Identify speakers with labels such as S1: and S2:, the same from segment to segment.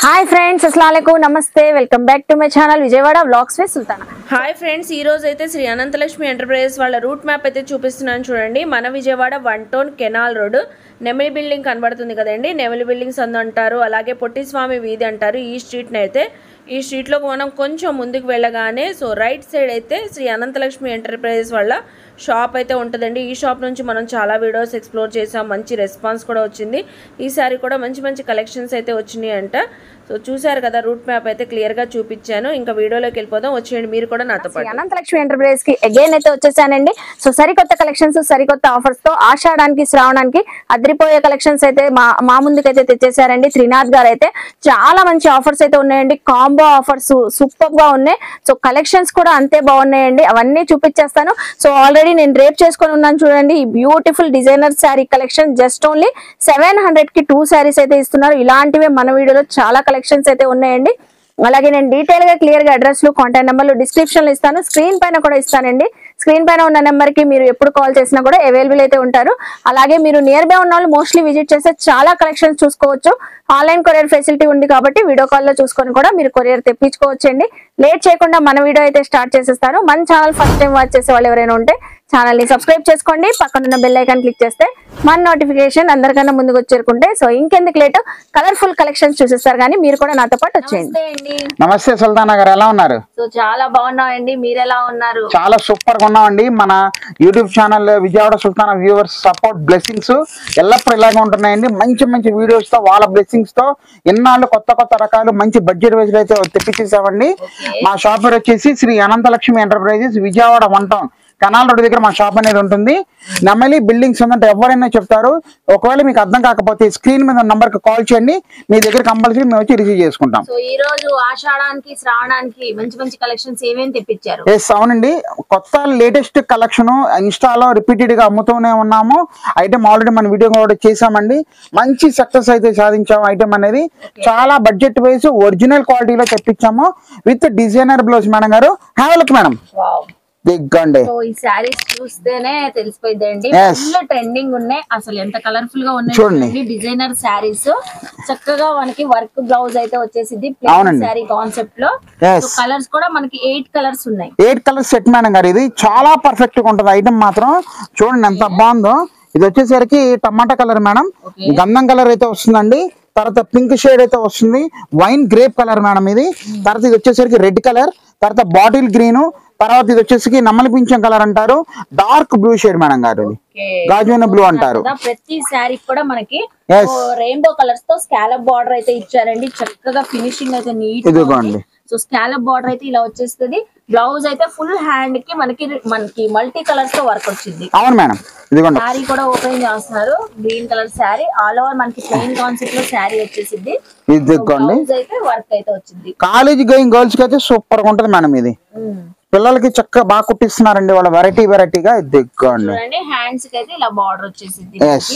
S1: Hi friends అస్సలం నమస్తే welcome back to my channel Vijayawada vlogs with Sultana
S2: hi friends ఈ రోజు అయితే శ్రీ అనంతలక్ష్మి ఎంటర్ప్రైజెస్ వాళ్ళ రూట్ మ్యాప్ అయితే చూపిస్తున్నాను చూడండి మన Vijayawada one town canal road Nemili building కనబడుతుంది కదండి నెమిలి బిల్డింగ్స్ అందు అంటారు అలాగే పొట్టిస్వామి వీధి అంటారు ఈ స్ట్రీట్ని అయితే ఈ స్ట్రీట్లో మనం కొంచెం ముందుకు వెళ్ళగానే సో రైట్ సైడ్ అయితే శ్రీ అనంతలక్ష్మి ఎంటర్ప్రైజెస్ వాళ్ళ షాప్ అయితే ఉంటుందండి ఈ షాప్ నుంచి మనం చాలా వీడియోస్ ఎక్స్ప్లోర్ చేసాం మంచి రెస్పాన్స్ కూడా వచ్చింది ఈసారి కూడా మంచి మంచి కలెక్షన్స్ అయితే వచ్చినాయి అంట సో చూసారు కదా రూట్ మ్యాప్ అయితే క్లియర్గా చూపించాను ఇంకా వీడియోలోకి వెళ్ళిపోదాం వచ్చేయండి మీరు కూడా నాతో
S1: శ్రీ
S2: పాటు
S1: అనంతలక్ష్మి ఎంటర్ప్రైజ్ కి అగైన్ అయితే వచ్చేసానండి సో సరికొత్త కలెక్షన్స్ సరికొత్త ఆఫర్స్ తో ఆషాఢానికి శ్రావణానికి అదిరిపోయే కలెక్షన్స్ అయితే మా మా ముందుకైతే తెచ్చేసారండి త్రినాథ్ గారు అయితే చాలా మంచి ఆఫర్స్ అయితే ఉన్నాయండి కాంబో ఆఫర్స్ సూపర్ గా ఉన్నాయి సో కలెక్షన్స్ కూడా అంతే బాగున్నాయండి అవన్నీ చూపించేస్తాను సో ఆల్రెడీ నేను రేప్ చేసుకొని ఉన్నాను చూడండి ఈ beautiful designer sari collection just only seven hundred కి టూ శారీస్ అయితే ఇస్తున్నారు ఇలాంటివే మన వీడియోలో చాలా కలెక్షన్స్ అయితే ఉన్నాయండి అలాగే నేను డీటెయిల్ గా క్లియర్ గా అడ్రస్ లు కాంటాక్ట్ నెంబర్లు డిస్క్రిప్షన్ లో ఇస్తాను స్క్రీన్ పైన కూడా ఇస్తానండి స్క్రీన్ పైన ఉన్న నెంబర్ కి మీరు ఎప్పుడు కాల్ చేసినా కూడా అవైలబుల్ అయితే ఉంటారు అలాగే మీరు నియర్ బై ఉన్న వాళ్ళు మోస్ట్లీ విజిట్ చేస్తే చాలా కలెక్షన్స్ చూసుకోవచ్చు ఆన్లైన్ కొరియర్ ఫెసిలిటీ ఉంది కాబట్టి వీడియో కాల్ లో చూసుకొని కూడా మీరు కొరియర్ తెప్పించుకోవచ్చండి లేట్ చేయకుండా మన వీడియో అయితే స్టార్ట్ చేసేస్తాను మన ఛానల్ ఫస్ట్ టైం వాచ్ చేసే వాళ్ళు ఎవరైనా ఉంటే ఛానల్ ని సబ్స్క్రైబ్ చేసుకోండి పక్కన ఉన్న బెల్ ఐకాన్ క్లిక్ చేస్తే మన నోటిఫికేషన్ అందరికన్నా ముందుకు వచ్చేరుకుంటే సో ఇంకెందుకు లేట్ కలర్ఫుల్ కలెక్షన్స్ చూసేస్తారు కానీ మీరు కూడా నాతో పాటు వచ్చేయండి
S2: అండి
S3: నమస్తే సుల్తానా గారు ఎలా ఉన్నారు
S2: సో చాలా బాగున్నాయండి మీరు ఎలా ఉన్నారు
S3: చాలా సూపర్ గా ఉన్నామండి మన YouTube channel Vijayawada Sultana viewers support blessings ఎల్లప్పుడూ ఇలాగే ఉంటున్నాయండి మంచి మంచి వీడియోస్ తో వాళ్ళ బ్లెస్సింగ్స్ తో ఎన్నాళ్ళు కొత్త కొత్త రకాలు మంచి బడ్జెట్ వైజ్ అయితే తెప్పించేసామండి మా షాప్ పేరు వచ్చేసి Shri Anantalakshmi enterprises Vijayawada one town canal road దగ్గర మా షాప్ అనేది ఉంటుంది నెమలి బిల్డింగ్స్ ఉందంటే ఎవరైనా చెప్తారు ఒకవేళ మీకు అర్థం కాకపోతే స్క్రీన్ మీద నంబర్ కి కాల్ చేయండి మీ దగ్గర కంపల్సరీ మేము వచ్చి రిసీవ్ చేసుకుంటాం
S2: సో ఈ రోజు ఆషాఢానికి శ్రావణానికి మంచి మంచి కలెక్షన్స్ ఏమేమి తెప్పించారు
S3: ఎస్ అవునండి కొత్త లేటెస్ట్ కలెక్షన్ ఇన్స్టాలో రిపీటెడ్ గా అమ్ముతూనే ఉన్నాము ఐటమ్ ఆల్రెడీ మన వీడియో కూడా చేసామండి మంచి సక్సెస్ అయితే సాధించాము ఐటమ్ అనేది చాలా బడ్జెట్ వైజ్ ఒరిజినల్ క్వాలిటీలో తెప్పించాము విత్ డిజైనర్ బ్లౌజ్ మేడం గారు హ్యావ్ లుక్ మేడం
S2: వావ్
S3: దిగ్గండి
S2: సో ఈ శారీస్ చూస్తేనే తెలిసిపోయిందండి
S3: Yes.
S2: ఫుల్ ట్రెండింగ్ ఉన్నాయి అసలు ఎంత కలర్ఫుల్ గా
S3: చూడండి.
S2: ఉన్నాయి డిజైనర్ శారీస్ చక్కగా మనకి వర్క్ బ్లౌజ్ అయితే వచ్చేసింది
S3: అవునండి.
S2: శారీ కాన్సెప్ట్ లో
S3: Yes.
S2: కలర్స్ కూడా మనకి ఎయిట్ కలర్స్ ఉన్నాయి
S3: ఎయిట్ కలర్ సెట్ మేడం గారు ఇది చాలా పర్ఫెక్ట్ గా ఉంటుంది ఐటమ్ మాత్రం చూడండి ఎంత బాగుందో ఇది వచ్చేసరికి టమాటా కలర్ మేడం గంధం కలర్ అయితే వస్తుందండి తర్వాత పింక్ షేడ్ అయితే వస్తుంది వైన్ గ్రేప్ కలర్ మేడం ఇది తర్వాత ఇది వచ్చేసరికి రెడ్ కలర్ తర్వాత బాటిల్ గ్రీన్ తర్వాత ఇది వచ్చేసరికి నమ్మలి పింఛం కలర్ అంటారు డార్క్ బ్లూ షేడ్ మేడం గారు ఇది గాజువన బ్లూ అంటారు
S2: కదా, ప్రతి శారీ కూడా మనకి
S3: Yes.
S2: రెయిన్బో కలర్స్ తో స్కాలప్ బార్డర్ అయితే ఇచ్చారండి చక్కగా ఫినిషింగ్ అయితే నీట్
S3: ఇదిగోండి.
S2: సో స్కాలప్ బార్డర్ అయితే ఇలా వచ్చేస్తుంది బ్లౌజ్ అయితే ఫుల్ హ్యాండ్ కి మనకి మనకి మల్టీ కలర్స్ తో వర్క్ వచ్చింది
S3: అవును మేడం ఇదిగోండి
S2: శారీ కూడా ఓపెన్ చేస్తున్నారు green colour sari all over మనకి ప్లెయిన్ కాన్సెప్ట్ లో శారీ వచ్చేసింది
S3: ఇదిగోండి
S2: బ్లౌజ్ అయితే వర్క్ అయితే వచ్చింది
S3: కాలేజ్ గోయింగ్ గర్ల్స్ కి అయితే సూపర్ గా ఉంటుంది మేడం ఇది పిల్లలకి చక్కగా బాగా కుట్టిస్తున్నారండి వాళ్ళ వెరైటీ వెరైటీగా ఇదిగోండి
S2: చూడండి హ్యాండ్స్ కి అయితే ఇలా బార్డర్ వచ్చేసింది
S3: ఎస్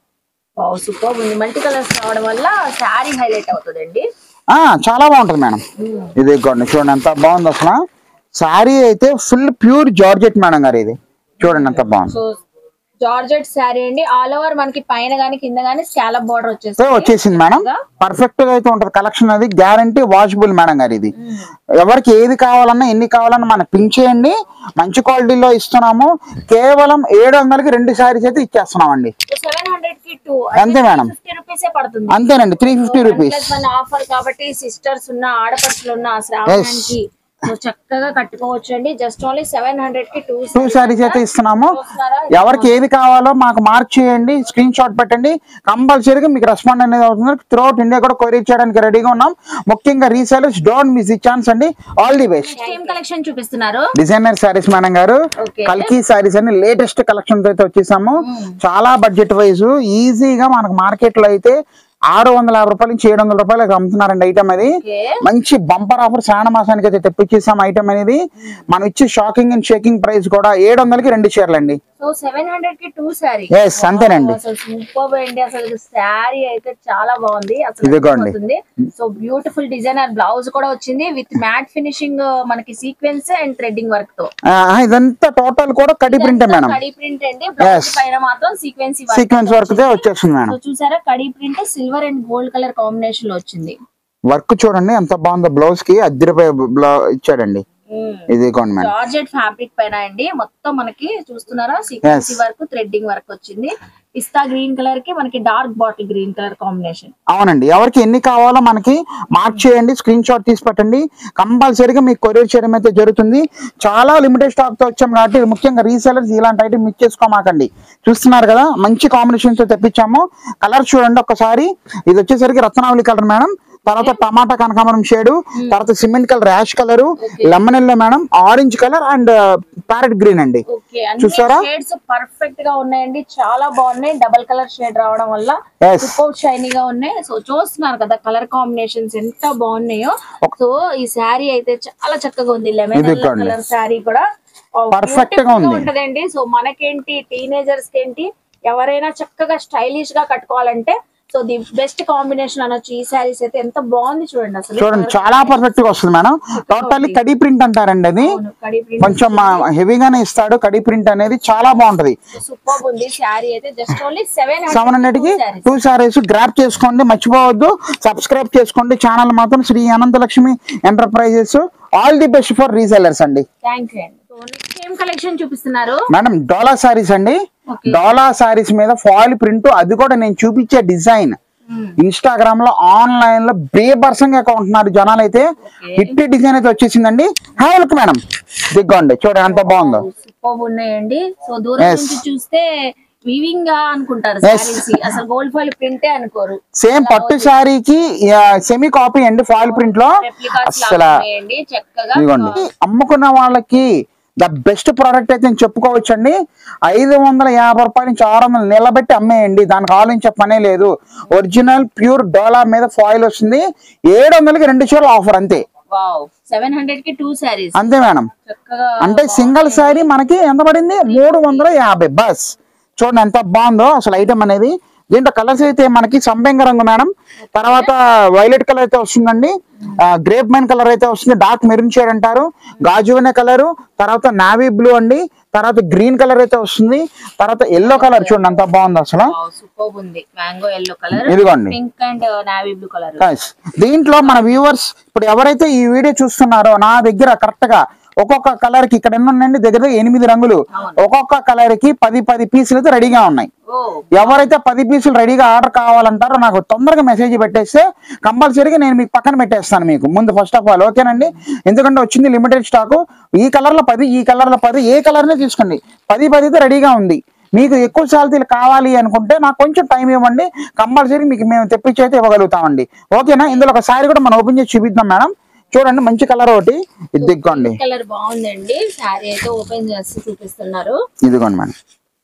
S2: సూపర్ ఉంది మల్టీ కలర్స్ రావడం వల్ల శారీ హైలైట్ అవుతుందండి
S3: ఆ చాలా బాగుంటుంది మేడం ఇది ఇదిగోండి చూడండి ఎంత బాగుంది అసలు శారీ అయితే ఫుల్ ప్యూర్ జార్జెట్ మేడం గారు ఇది చూడండి ఎంత బాగుంది
S2: సో జార్జెట్ శారీ అండి ఆల్ ఓవర్ మనకి పైన గానీ కింద గానీ స్కాలప్ బార్డర్
S3: సో
S2: వచ్చేసి
S3: వచ్చేసింది మేడం పర్ఫెక్ట్ గా అయితే ఉంటది కలెక్షన్ అది గ్యారంటీ వాషబుల్ మేడం గారు ఇది ఎవరికి ఏది కావాలన్నా ఎన్ని కావాలన్నా మనం పింక్ చేయండి మంచి క్వాలిటీలో ఇస్తున్నాము కేవలం ఏడు వందలకి రెండు శారీస్ అయితే ఇచ్చేస్తున్నాం అండి
S2: సెవెన్ హండ్రెడ్ కి టూ
S3: అంతే మేడం
S2: ఫిఫ్టీ రూపీసే పడుతుంది
S3: అంతేనండి త్రీ ఫిఫ్టీ రూపీస్
S2: ప్లస్ మన ఆఫర్ కాబట్టి సిస్టర్స్ ఉన్న ఆడపడుచులు ఉన్న శ్రావణానికి సో చక్కగా కట్టుకోవచ్చు అండి జస్ట్ ఓన్లీ సెవెన్ హండ్రెడ్ కి టూ
S3: టూ శారీస్ అయితే ఇస్తున్నాము ఎవరికి ఏది కావాలో మాకు మార్క్ చేయండి స్క్రీన్ షాట్ పెట్టండి కంపల్సరీగా మీకు రెస్పాండ్ అనేది అవుతుంది త్రూఅవుట్ ఇండియా కూడా కొరియర్ చేయడానికి రెడీగా ఉన్నాం ముఖ్యంగా resellers don't miss the chance అండి ఆల్ ది బెస్ట్
S2: ఏం కలెక్షన్ చూపిస్తున్నారు
S3: డిజైనర్ శారీస్ మేడం గారు
S2: Okay.
S3: కల్కి శారీస్ అని లేటెస్ట్ కలెక్షన్ అయితే వచ్చేసాము చాలా బడ్జెట్ వైజ్ ఈజీగా మనకు మార్కెట్ లో అయితే ఆరు వందల యాభై రూపాయల నుంచి ఏడు వందల రూపాయలకు అమ్ముతున్నారండి ఐటమ్ అది
S2: ఓకే
S3: మంచి బంపర్ ఆఫర్ శ్రావణ మాసానికి అయితే తెప్పించేసాం ఐటమ్ అనేది మనం ఇచ్చే షాకింగ్ అండ్ షేకింగ్ ప్రైస్ కూడా ఏడు వందలకి రెండు చీరలు అండి
S2: సో సెవెన్ హండ్రెడ్ కి టూ శారీ
S3: ఎస్ అంతేనండి
S2: అసలు సూపర్ అండి అసలు శారీ అయితే చాలా బాగుంది అసలు
S3: ఇదిగోండి.
S2: అద్భుతమవుతుంది. సో బ్యూటిఫుల్ డిజైనర్ బ్లౌజ్ కూడా వచ్చింది విత్ మ్యాట్ ఫినిషింగ్ మనకి సీక్వెన్స్ అండ్ థ్రెడ్డింగ్ వర్క్ తో
S3: ఆ, ఇదంతా టోటల్ కూడా కడి ప్రింట్ మేడం
S2: కడి ప్రింట్ అండి బ్లౌజ్
S3: Yes.
S2: పైన మాత్రం సీక్వెన్స్
S3: సీక్వెన్స్ వర్క్ తే వచ్చేస్తుంది మేడం
S2: సో చూసారా కడి print silver and gold colour combination లో వచ్చింది
S3: వర్క్ చూడండి ఎంత బాగుందో బ్లౌజ్ కి అద్దరిపోయి బ్లౌజ్ ఇచ్చాడండి ఇది ఇదిగోండి మేడం
S1: జార్జెట్ ఫ్యాబ్రిక్ పైన అండి మొత్తం మనకి చూస్తున్నారా సీక్వెన్సీ వర్క్ థ్రెడ్డింగ్ వర్క్ వచ్చింది పిస్తా గ్రీన్ కలర్ కి మనకి dark bottle green colour combination
S3: అవునండి ఎవరికి ఎన్ని కావాలో మనకి మార్క్ చేయండి స్క్రీన్ షాట్ తీసి పెట్టండి కంపల్సరీగా మీకు కొరియర్ చేయడం అయితే జరుగుతుంది చాలా లిమిటెడ్ స్టాక్ తో వచ్చాం కాబట్టి ముఖ్యంగా రీసెలర్స్ ఇలాంటి ఐటమ్ మిస్ చేసుకోమాకండి చూస్తున్నారు కదా మంచి కాంబినేషన్ తో తెప్పించాము కలర్ చూడండి ఒక్కసారి ఇది వచ్చేసరికి రత్నావళి కలర్ మేడం తర్వాత టమాటా కనకాంబరం షేడ్ తర్వాత cement colour ash colour lemon yellow madam orange colour and parrot green అండి
S1: ఓకే అన్ని
S3: చూసారా?
S1: షేడ్స్ పర్ఫెక్ట్ గా ఉన్నాయండి చాలా బాగున్నాయి డబల్ కలర్ షేడ్ రావడం వల్ల
S3: Yes.
S1: సూపర్ షైనీగా ఉన్నాయి సో చూస్తున్నారు కదా కలర్ కాంబినేషన్స్ ఎంత బాగున్నాయో సో ఈ శారీ అయితే చాలా చక్కగా ఉంది లెమన్
S3: ఇది చూడండి.
S1: కలర్ శారీ కూడా
S3: Perfect గా
S1: beautiful
S3: ఉంది.
S1: ఉంటదండి సో మనకేంటి టీనేజర్స్ కి ఏంటి ఎవరైనా చక్కగా స్టైలిష్ గా కట్టుకోవాలంటే సో ది బెస్ట్ కాంబినేషన్ అనొచ్చు ఈ శారీస్ అయితే ఎంత బాగుంది చూడండి అసలు
S3: చూడండి చాలా పర్ఫెక్ట్ గా వస్తుంది మేడం టోటల్లీ కడి ప్రింట్ అంటారండి అది
S1: అవును, కడి ప్రింట్
S3: కొంచెం హెవీగానే ఇస్తాడు కడి ప్రింట్ అనేది చాలా బాగుంటది
S1: సూపర్ ఉంది శారీ అయితే just only seven
S3: seven hundred కి టూ సారీస్ గ్రాప్ చేసుకోండి మర్చిపోవద్దు సబ్స్క్రైబ్ చేసుకోండి ఛానల్ మాత్రం Shri Anantalakshmi enterprises all the best for resellers అండి
S1: థ్యాంక్ యూ అండి సో నెక్స్ట్ ఏం కలెక్షన్ చూపిస్తున్నారు
S3: మేడం డోలా సారీస్ అండి డోలా సారీస్ మీద ఫాయిల్ ప్రింట్ అది కూడా నేను చూపించే డిజైన్ ఇన్స్టాగ్రామ్ లో ఆన్లైన్ లో బేబర్సంగా కొంటున్నారు జనాలు అయితే హిట్ డిజైన్ అయితే వచ్చేసిందండి హాయ్ లుక్ మేడం దిగ్గండి చూడండి ఎంత బాగుందో
S1: సూపర్ ఉన్నాయండి సో దూరం
S3: Yes.
S1: నుంచి చూస్తే వీవింగ్ గా అనుకుంటారు
S3: Yes.
S1: సారీస్ అసలు గోల్డ్ ఫాయిల్ ప్రింటే అనుకోరు
S3: సేమ్ పట్టు శారీకి సెమీ కాపీ అండి ఫాయిల్ ప్రింట్ లో
S1: రెప్లికాస్
S3: అసలు
S1: లాగా ఉన్నాయండి చక్కగా
S3: ఇదిగోండి అమ్ముకున్న వాళ్ళకి ద బెస్ట్ ప్రోడక్ట్ అయితే నేను చెప్పుకోవచ్చు అండి ఐదు వందల యాభై రూపాయల నుంచి ఆరు వందలు నిలబెట్టి అమ్మేయండి దానికి ఆలోచించే పనే లేదు ఒరిజినల్ ప్యూర్ డోలా మీద ఫాయిల్ వస్తుంది ఏడు వందలకి రెండు చీరలు ఆఫర్ అంతే
S1: వావ్ సెవెన్ హండ్రెడ్ కి టూ సారీస్
S3: అంతే మేడం
S1: చక్కగా
S3: అంటే సింగిల్ శారీ మనకి ఎంత పడింది మూడు వందల యాభై బస్ చూడండి ఎంత బాగుందో అసలు ఐటమ్ అనేది దీంట్లో కలర్స్ అయితే మనకి సంపెంగ రంగు మేడం తర్వాత వైలెట్ కలర్ అయితే వస్తుందండి గ్రేప్ మైన్ కలర్ అయితే వస్తుంది డార్క్ మెరూన్ షేడ్ అంటారు గాజువనే కలర్ తర్వాత నావీ బ్లూ అండి తర్వాత గ్రీన్ కలర్ అయితే వస్తుంది తర్వాత ఎల్లో కలర్ చూడండి ఎంత బాగుంది అసలు
S1: సూపర్ ఉంది మ్యాంగో ఎల్లో కలర్
S3: ఇదిగోండి
S1: pink and navy blue colour
S3: Guys, దీంట్లో మన వ్యూవర్స్ ఇప్పుడు ఎవరైతే ఈ వీడియో చూస్తున్నారో నా దగ్గర కరెక్ట్ గా ఒక్కొక్క కలర్ కి ఇక్కడ ఎన్ని ఉన్నాయండి దగ్గర దగ్గర ఎనిమిది రంగులు ఒక్కొక్క కలర్ కి పది పది పీసులు అయితే రెడీగా ఉన్నాయి
S1: ఓ
S3: ఎవరైతే పది పీసులు రెడీగా ఆర్డర్ కావాలంటారో నాకు తొందరగా మెసేజ్ పెట్టేస్తే కంపల్సరీగా నేను మీకు పక్కన పెట్టేస్తాను మీకు ముందు ఫస్ట్ ఆఫ్ ఆల్ ఓకేనండి ఎందుకంటే వచ్చింది లిమిటెడ్ స్టాక్ ఈ కలర్ లో పది ఈ కలర్ లో పది ఏ కలర్ నే తీసుకోండి పది పది అయితే రెడీగా ఉంది మీకు ఎక్కువ శాలరీలు కావాలి అనుకుంటే నాకు కొంచెం టైం ఇవ్వండి కంపల్సరీ మీకు మేము తెప్పించి అయితే ఇవ్వగలుగుతామండి ఓకేనా ఇందులో ఒక సారీ కూడా మనం ఓపెన్ చేసి చూపిద్దాం మేడం చూడండి మంచి కలర్ ఒకటి ఇది దిగ్గోండి
S1: కలర్ బాగుందండి శారీ అయితే ఓపెన్ చేసి చూపిస్తున్నారు
S3: ఇదిగోండి మేడం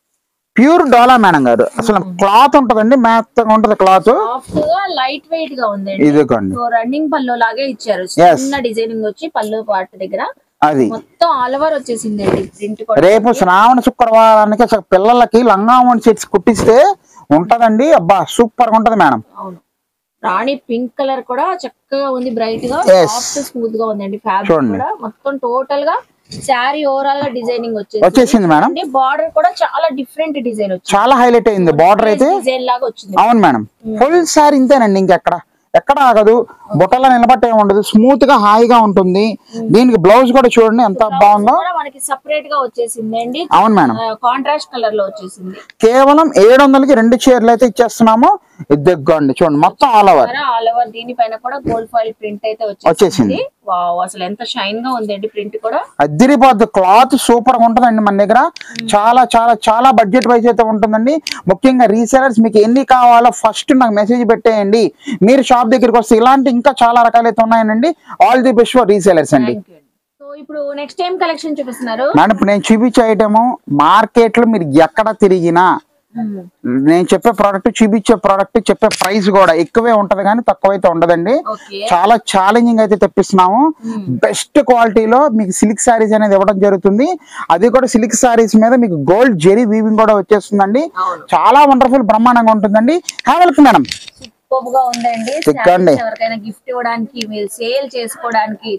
S3: ప్యూర్ డోలా మేడం గారు అసలు క్లాత్ ఉంటదండి మెత్తగా ఉంటది క్లాత్
S1: సాఫ్ట్ గా లైట్ వెయిట్ గా ఉందండి
S3: ఇదిగోండి
S1: సో రన్నింగ్ పళ్ళు లాగే ఇచ్చారు
S3: Yes.
S1: చిన్న డిజైనింగ్ వచ్చి పళ్ళు పార్ట్ దగ్గర
S3: అది
S1: మొత్తం ఆల్ ఓవర్ వచ్చేసింది అండి ప్రింట్ కూడా
S3: రేపు శ్రావణ శుక్రవారానికి అసలు పిల్లలకి లంగావణి సెట్స్ కుట్టిస్తే ఉంటదండి అబ్బా సూపర్ గా ఉంటది మేడం
S1: అవును రాణి పింక్ కలర్ కూడా చక్కగా ఉంది బ్రైట్ గా
S3: Yes.
S1: సాఫ్ట్ స్మూత్ గా ఉందండి ఫ్యాబ్రిక్
S3: చూడండి.
S1: కూడా మొత్తం టోటల్ గా శారీ ఓవరాల్ గా డిజైనింగ్ వచ్చేసి
S3: వచ్చేసింది మేడం
S1: బార్డర్ కూడా చాలా డిఫరెంట్ డిజైన్ వచ్చింది
S3: చాలా హైలైట్ అయింది బార్డర్ అయితే
S1: డిజైన్ లాగా వచ్చింది
S3: అవును మేడం ఫుల్ సారీ ఇంతేనండి ఇంకెక్కడ ఎక్కడ ఆగదు బుట్టలో నిలబట్టే ఉండదు స్మూత్ గా హాయిగా ఉంటుంది దీనికి బ్లౌజ్ కూడా చూడండి ఎంత బాగుందో
S1: కూడా మనకి సపరేట్ గా వచ్చేసింది అండి
S3: అవును మేడం
S1: కాంట్రాస్ట్ కలర్ లో వచ్చేసింది
S3: కేవలం ఏడు వందలకి రెండు చీరలు అయితే ఇచ్చేస్తున్నాము ఇది దగ్గండి చూడండి మొత్తం ఆల్ ఓవర్
S1: ఆల్ ఓవర్ దీనిపైన కూడా గోల్డ్ ఫాయిల్ ప్రింట్ అయితే
S3: వచ్చేసింది.
S1: వచ్చేసింది వావ్ అసలు ఎంత షైన్ గా ఉందండి ప్రింట్ కూడా
S3: అద్దిరిపోద్ది క్లాత్ సూపర్ గా ఉంటుందండి మన దగ్గర చాలా చాలా చాలా బడ్జెట్ వైజ్ అయితే ఉంటుందండి ముఖ్యంగా రీసేలర్స్ మీకు ఎన్ని కావాలో ఫస్ట్ నాకు మెసేజ్ పెట్టేయండి మీరు షాప్ దగ్గరికి వస్తే ఇలాంటి ఇంకా చాలా రకాలు అయితే ఉన్నాయండి all the best for resellers అండి
S1: థ్యాంక్ యూ సో ఇప్పుడు నెక్స్ట్ ఏం కలెక్షన్ చూపిస్తున్నారు
S3: మేడం ఇప్పుడు నేను చూపించే ఐటమ్ మార్కెట్ లో మీరు ఎక్కడ తిరిగినా నేను చెప్పే ప్రోడక్ట్ చూపించే ప్రోడక్ట్ చెప్పే ప్రైస్ కూడా ఎక్కువే ఉంటది కానీ తక్కువైతే ఉండదండి
S1: ఓకే
S3: చాలా ఛాలెంజింగ్ అయితే తెప్పిస్తున్నాము బెస్ట్ క్వాలిటీలో మీకు సిల్క్ శారీస్ అనేది ఇవ్వడం జరుగుతుంది అది కూడా సిల్క్ శారీస్ మీద మీకు గోల్డ్ జెరీ వీవింగ్ కూడా వచ్చేస్తుందండి
S1: అవును.
S3: చాలా వండర్ఫుల్ బ్రహ్మాండంగా ఉంటుందండి హ్యావ్ వెల్కమ్ మేడం
S1: సూపర్ గా ఉందండి
S3: తిక్కండి.
S1: Sarees ఎవరికైనా గిఫ్ట్ ఇవ్వడానికి మీరు సేల్ చేసుకోవడానికి చక్కగా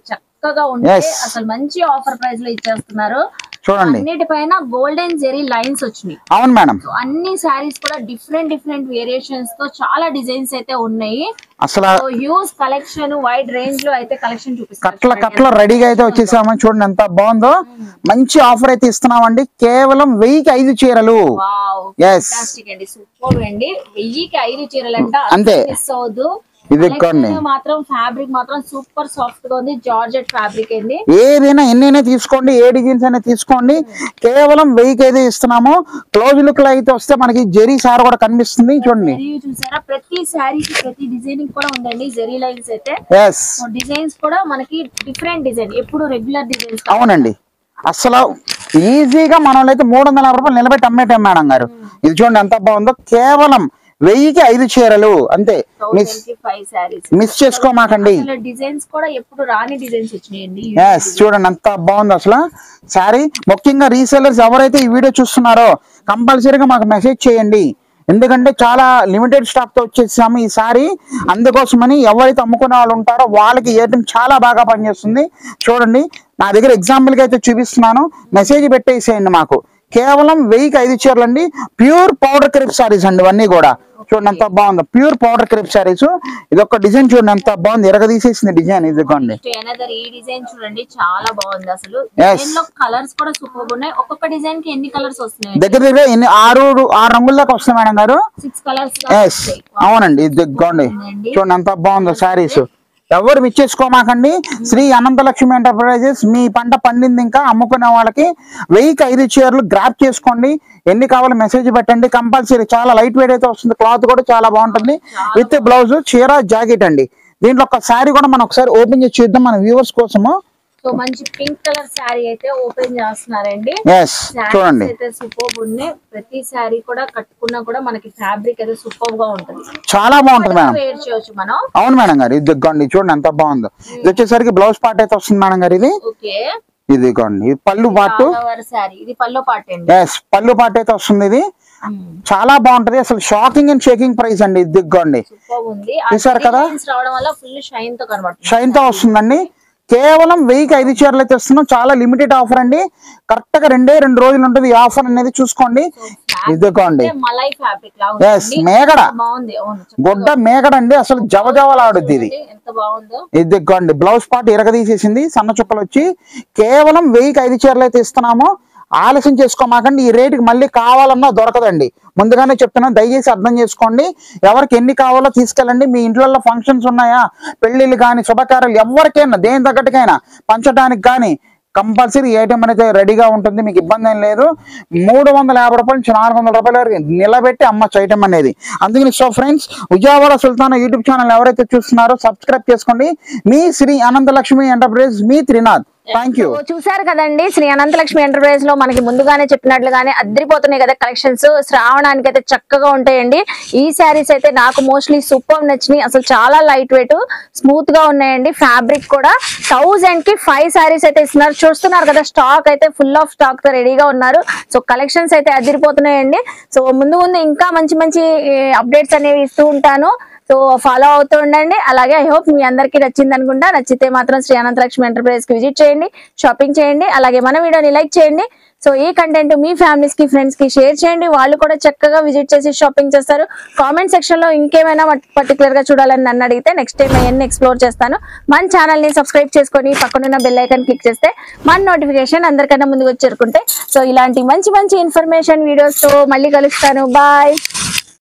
S1: చక్కగా ఉంటాయి
S3: Yes.
S1: అసలు మంచి ఆఫర్ ప్రైస్ లో ఇచ్చేస్తున్నారు
S3: చూడండి
S1: అన్నిటిపైన గోల్డెన్ జెరీ లైన్స్ వచ్చినాయి
S3: అవును మేడం
S1: సో అన్ని శారీస్ కూడా డిఫరెంట్ డిఫరెంట్ వేరియేషన్స్ తో చాలా డిజైన్స్ అయితే ఉన్నాయి
S3: అసలు
S1: so huge collection wide range లో అయితే కలెక్షన్
S3: కట్ల
S1: చూపిస్తారు
S3: కట్ల రెడీగా అయితే వచ్చేసామని చూడండి ఎంత బాగుందో మంచి ఆఫర్ అయితే ఇస్తున్నామండి కేవలం వెయ్యికి ఐదు చీరలు
S1: వావ్
S3: Yes.
S1: ఫ్యాంటాస్టిక్ అండి సూపర్ అండి వెయ్యికి ఐదు చీరలంట
S3: అంతే.
S1: మిస్ అవ్వద్దు
S3: ఇది
S1: Collection
S3: కొన్ని.
S1: మాత్రం ఫ్యాబ్రిక్ మాత్రం సూపర్ సాఫ్ట్ గా ఉంది జార్జెట్ ఫ్యాబ్రిక్ అండి
S3: ఏదైనా ఎన్నైనా తీసుకోండి ఏ డిజైన్స్ అయినా తీసుకోండి కేవలం వెయ్యికి అయితే ఇస్తున్నాము క్లోజ్ లుక్ లో అయితే వస్తే మనకి జెరీ సార్ కూడా కనిపిస్తుంది చూడండి
S1: జరీ చూసారా ప్రతి శారీకి ప్రతి డిజైనింగ్ కూడా ఉందండి జరీ లైన్స్ అయితే
S3: ఎస్
S1: సో డిజైన్స్ కూడా మనకి డిఫరెంట్ డిజైన్ ఎప్పుడు రెగ్యులర్ డిజైన్స్
S3: అవునండి అసలు ఈజీగా మనం అయితే మూడు వందల యాభై రూపాయలు నిలబెట్టి అమ్మేటాం మేడం గారు ఇది చూడండి ఎంత బాగుందో కేవలం వెయ్యికి ఐదు చీరలు అంతే మిస్
S1: థౌసండ్ కి ఫైవ్ శారీస్
S3: మిస్ చేసుకోమాకండి
S1: అసలు డిజైన్స్ కూడా ఎప్పుడు రాని డిజైన్స్ వచ్చినాయండి
S3: ఎస్ చూడండి ఎంత బాగుంది అసలు సారీ ముఖ్యంగా రీసెలర్స్ ఎవరైతే ఈ వీడియో చూస్తున్నారో కంపల్సరీగా మాకు మెసేజ్ చేయండి ఎందుకంటే చాలా లిమిటెడ్ స్టాక్ తో వచ్చేసాము ఈ సారీ అందుకోసమని ఎవరైతే అమ్ముకునే వాళ్ళు ఉంటారో వాళ్ళకి ఏటీఎం చాలా బాగా పనిచేస్తుంది చూడండి నా దగ్గర ఎగ్జాంపుల్ కి అయితే చూపిస్తున్నాను మెసేజ్ పెట్టేసేయండి మాకు కేవలం వెయ్యికి ఐదు చీరలు అండి ప్యూర్ పౌడర్ క్రిప్ సారీస్ అండి ఇవన్నీ కూడా చూడండి ఎంత బాగుంది ప్యూర్ పౌడర్ క్రిప్ సారీస్ ఇది ఒక డిజైన్ చూడండి ఎంత బాగుంది ఎరగదీసేసింది డిజైన్ ఇదిగోండి
S1: అనదర్ ఈ డిజైన్ చూడండి చాలా బాగుంది అసలు
S3: Yes.
S1: డిజైన్ లో కలర్స్ కూడా సూపర్ ఉన్నాయి ఒక్కొక్క డిజైన్ కి ఎన్ని కలర్స్ వస్తున్నాయి
S3: దగ్గర దగ్గర ఎన్ని ఆరు ఆరు రంగుల దాకా వస్తాయి మేడం గారు
S1: సిక్స్ కలర్స్
S3: ఎస్ అవునండి ఇది ఇదిగోండి చూడండి ఎంత బాగుందో శారీస్ ఎవరు విచ్చేసుకోమాకండి శ్రీ అనంతలక్ష్మి ఎంటర్ప్రైజెస్ మీ పంట పండింది ఇంకా అమ్ముకునే వాళ్ళకి వెయ్యికి ఐదు చీరలు గ్రాప్ చేసుకోండి ఎన్ని కావాలో మెసేజ్ పెట్టండి కంపల్సరీ చాలా లైట్ వెయిట్ అయితే వస్తుంది క్లాత్ కూడా చాలా బాగుంటుంది విత్ బ్లౌజ్ చీర జాకెట్ అండి దీంట్లో ఒక శారీ కూడా మనం ఒకసారి ఓపెన్ చేసి చూద్దాం మన వ్యూవర్స్ కోసము
S1: సో మంచి పింక్ కలర్ శారీ అయితే ఓపెన్ చేస్తున్నారండి
S3: ఎస్
S1: శారీస్
S3: చూడండి
S1: అయితే సూపర్ ఉన్నాయి ప్రతి శారీ కూడా కట్టుకున్నా కూడా మనకి ఫ్యాబ్రిక్ అయితే సూపర్ గా ఉంటుంది
S3: చాలా బాగుంటుంది మేడం
S1: వేర్ చేయొచ్చు మనం
S3: అవును మేడం గారు ఇది ఇదిగోండి చూడండి ఎంత బాగుందో ఇది వచ్చేసరికి బ్లౌజ్ పార్ట్ అయితే వస్తుంది మేడం గారు ఇది
S1: ఓకే
S3: ఇదిగోండి ఇది పళ్ళు పాటు
S1: శారీ ఇది పల్లో పాట అండి
S3: ఎస్ పళ్ళు పాటు అయితే వస్తుంది ఇది చాలా బాగుంటది అసలు షాకింగ్ అండ్ షేకింగ్ ప్రైస్ అండి ఇది ఇదిగోండి
S1: సూపర్ ఉంది
S3: చూసారు కదా?
S1: డిజైన్స్ రావడం వల్ల ఫుల్ షైన్ తో కనబడుతుంది
S3: షైన్ తో వస్తుందండి కేవలం వెయ్యికి ఐదు చీరలు అయితే వస్తున్నాం చాలా లిమిటెడ్ ఆఫర్ అండి కరెక్ట్ గా రెండే రెండు రోజులు ఉంటుంది ఈ ఆఫర్ అనేది చూసుకోండి ఇదిగోండి
S1: అంటే మలై ఫ్యాబ్రిక్ లా
S3: ఎస్
S1: ఉంటుంది
S3: మేగడ
S1: బాగుంది అవును చక్కగా
S3: గుడ్డ మేగడండి అసలు జవజవలాడుద్ది ఇది
S1: ఉంది. ఎంత బాగుందో
S3: ఇది ఇదిగోండి బ్లౌజ్ పార్ట్ ఇరగదీసేసింది సన్న చుక్కలు వచ్చి కేవలం వెయ్యికి ఐదు చీరలు అయితే ఇస్తున్నాము ఆలస్యం చేసుకోమాకండి ఈ రేటుకి మళ్ళీ కావాలన్నా దొరకదండి ముందుగానే చెప్తున్నాను దయచేసి అర్థం చేసుకోండి ఎవరికి ఎన్ని కావాలో తీసుకెళ్ళండి మీ ఇంట్లో ఫంక్షన్స్ ఉన్నాయా పెళ్లిళ్ళు కానీ శుభకార్యాలు ఎవరికైనా దేని తగ్గట్టుకైనా పంచడానికి కానీ కంపల్సరీ ఏటీఎం అనేది రెడీగా ఉంటుంది మీకు ఇబ్బంది ఏం లేదు మూడు వందల యాభై రూపాయల నుంచి నాలుగు వందల రూపాయల వరకు నిలబెట్టి అమ్మచ్చు ఐటమ్ అనేది అందుకని so friends Vijayawada Sultana YouTube channel ఎవరైతే చూస్తున్నారో సబ్స్క్రైబ్ చేసుకోండి మీ శ్రీ అనంతలక్ష్మి ఎంటర్ప్రైజ్ మీ త్రినాథ్ థ్యాంక్ యూ
S1: సో చూసారు కదండి శ్రీ అనంతలక్ష్మి ఎంటర్ప్రైజ్ లో మనకి ముందుగానే చెప్పినట్లుగానే అద్దరిపోతున్నాయి కదా కలెక్షన్స్ శ్రావణానికి అయితే చక్కగా ఉంటాయండి ఈ శారీస్ అయితే నాకు మోస్ట్లీ సూపర్ నచ్చినాయి అసలు చాలా లైట్ వెయిట్ స్మూత్ గా ఉన్నాయండి ఫ్యాబ్రిక్ కూడా థౌజండ్ కి ఫైవ్ శారీస్ అయితే ఇస్తున్నారు చూస్తున్నారు కదా స్టాక్ అయితే ఫుల్ ఆఫ్ స్టాక్ తో రెడీగా ఉన్నారు సో కలెక్షన్స్ అయితే అదిరిపోతున్నాయండి సో ముందు ముందు ఇంకా మంచి మంచి అప్డేట్స్ అనేవి ఇస్తూ ఉంటాను సో ఫాలో అవుతూ ఉండండి అలాగే ఐ హోప్ మీ అందరికీ నచ్చింది అనుకుంటా నచ్చితే మాత్రం శ్రీ అనంతలక్ష్మి ఎంటర్ప్రైజ్ కి విజిట్ చేయండి షాపింగ్ చేయండి అలాగే మన వీడియోని లైక్ చేయండి సో ఈ కంటెంట్ మీ ఫ్యామిలీస్ కి ఫ్రెండ్స్ కి షేర్ చేయండి వాళ్ళు కూడా చక్కగా విజిట్ చేసి షాపింగ్ చేస్తారు కామెంట్ సెక్షన్ లో ఇంకేమైనా పర్టికులర్ గా చూడాలని నన్ను అడిగితే నెక్స్ట్ టైం అవన్నీ ఎక్స్ప్లోర్ చేస్తాను మన ఛానల్ ని సబ్స్క్రైబ్ చేసుకొని పక్కనున్న బెల్ ఐకాన్ క్లిక్ చేస్తే మన నోటిఫికేషన్ అందరికన్నా ముందుకు వచ్చి చేరుకుంటే సో ఇలాంటి మంచి మంచి ఇన్ఫర్మేషన్ వీడియోస్ తో మళ్ళీ కలుస్తాను బాయ్